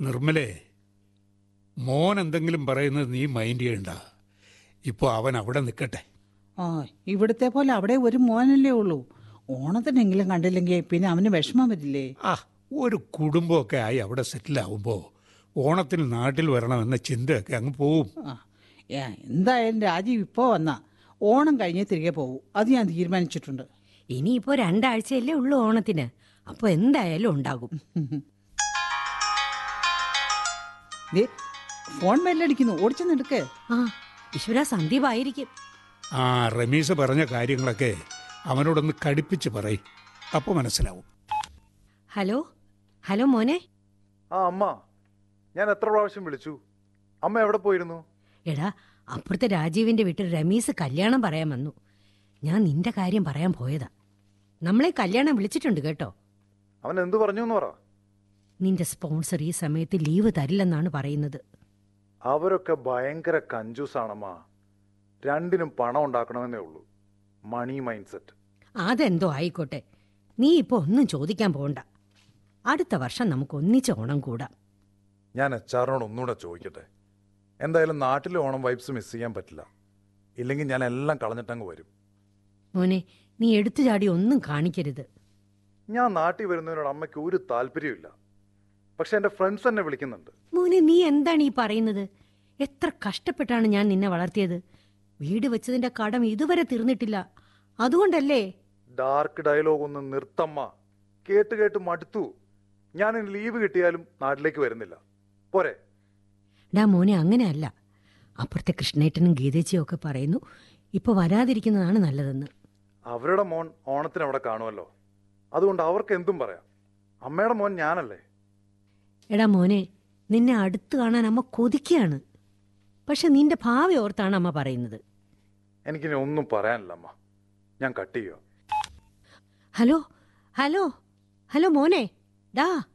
നിർമ്മലേ മോൻ എന്തെങ്കിലും പറയുന്നത് നീ മൈൻഡ് ചെയ്യണ്ട ഇപ്പോൾ അവൻ അവിടെ നിൽക്കട്ടെ ആ ഇവിടുത്തെ പോലെ അവിടെ ഒരു മോനല്ലേ ഉള്ളൂ ഓണത്തിനെങ്കിലും കണ്ടില്ലെങ്കിൽ പിന്നെ അവന് വിഷമം വരില്ലേ ആ ഒരു കുടുംബമൊക്കെ ആയി അവിടെ സെറ്റിലാവുമ്പോൾ ഓണത്തിന് നാട്ടിൽ വരണമെന്ന ചിന്തയൊക്കെ അങ്ങ് പോവും ആ ഏ, എന്തായാലും രാജീവ് ഇപ്പോൾ വന്നാ ഓണം കഴിഞ്ഞ് തിരികെ പോകും അത് ഞാൻ തീരുമാനിച്ചിട്ടുണ്ട് ഇനിയിപ്പോ രണ്ടാഴ്ചയല്ലേ ഉള്ളൂ ഓണത്തിന് അപ്പൊ എന്തായാലും ഉണ്ടാകും ദേ ഫോൺ ബെല്ലടിക്കുന്നു ഓടിച്ചെന്നെടുക്ക് ആ ഈശ്വര സന്ദീപ് ആയിരിക്കും ആ റമീസ് പറഞ്ഞ കാര്യങ്ങളൊക്കെ അവനോടൊന്ന് കടുപ്പിച്ച് പറയും അപ്പോൾ മനസ്സിലാവും ഹലോ ഹലോ മോനെ ആ അമ്മ ഞാൻ എത്ര പ്രാവശ്യം വിളിച്ചു അമ്മ എവിടെ പോയിരുന്നു എടാ അപ്പുറത്തെ രാജീവിന്റെ വീട്ടിൽ രമീസ് കല്യാണം പറയാൻ വന്നു ഞാൻ നിന്റെ കാര്യം പറയാൻ പോയതാ നമ്മളെ കല്യാണം വിളിച്ചിട്ടുണ്ട് കേട്ടോ അവൻ എന്തു പറഞ്ഞു എന്ന് പറ നിന്റെ സ്പോൺസർ ഈ സമയത്ത് ലീവ് തരില്ലെന്നാണ് പറയുന്നത് അവരൊക്കെ ഭയങ്കര കഞ്ചൂസാണമ്മ രണ്ടിനും പണം ഉണ്ടാക്കണമെന്നേ ഉള്ളൂ മണി മൈൻഡ് സെറ്റ് അതെന്തോ ആയിക്കോട്ടെ നീ ഇപ്പൊ ഒന്നും ചോദിക്കാൻ പോണ്ട അടുത്ത വർഷം നമുക്ക് ഒന്നിച്ച് ഓണം കൂടാം ഞാൻ എച്ച് ആറിനോട് ഒന്നുകൂടെ ചോദിക്കട്ടെ എന്തായാലും നാട്ടിലെ ഓണം വൈബ്സ് മിസ് ചെയ്യാൻ പറ്റില്ല ഇല്ലെങ്കിൽ ഞാൻ എല്ലാം കളഞ്ഞിട്ടങ്ങ് വരും മോനെ നീ എടുത്തു ചാടി ഒന്നും കാണിക്കരുത് ഞാൻ നാട്ടിൽ വരുന്നതിനോട് അമ്മയ്ക്ക് ഒരു താല്പര്യമില്ല പക്ഷെ എൻ്റെ ഫ്രണ്ട്സ് എന്നെ വിളിക്കുന്നുണ്ട് മോനെ നീ എന്താണ് ഈ പറയുന്നത് എത്ര കഷ്ടപ്പെട്ടാണ് ഞാൻ നിന്നെ വളർത്തിയത് വീട് വെച്ചതിന്റെ കടം ഇതുവരെ തീർന്നിട്ടില്ല അതുകൊണ്ടല്ലേ ഡാർക്ക് ഡയലോഗ് ഒന്ന് നിർത്തമ്മ കേട്ട് കേട്ട് മടുത്തു ഞാൻ ഇനി ലീവ് കിട്ടിയാലും നാട്ടിലേക്ക് വരുന്നില്ല പോരെ ഡാ മോനെ അങ്ങനെയല്ല അപ്പുറത്തെ കൃഷ്ണേട്ടനും ഗീതേച്ചിയും ഒക്കെ പറയുന്നു ഇപ്പൊ വരാതിരിക്കുന്നതാണ് നല്ലതെന്ന് അവരുടെ മോൻ ഓണത്തിന് അവിടെ കാണുമല്ലോ അതുകൊണ്ട് അവർക്ക് എന്തും പറയാം അമ്മയുടെ മോൻ ഞാനല്ലേ എടാ മോനെ നിന്നെ അടുത്ത് കാണാൻ അമ്മ കൊതിക്കുകയാണ് പക്ഷെ നിന്റെ ഭാവി ഓർത്താണ് അമ്മ പറയുന്നത് എനിക്കിനി ഒന്നും പറയാനില്ല അമ്മ ഞാൻ കട്ട് ചെയ്യുക ഹലോ ഹലോ ഹലോ മോനെ ഡാ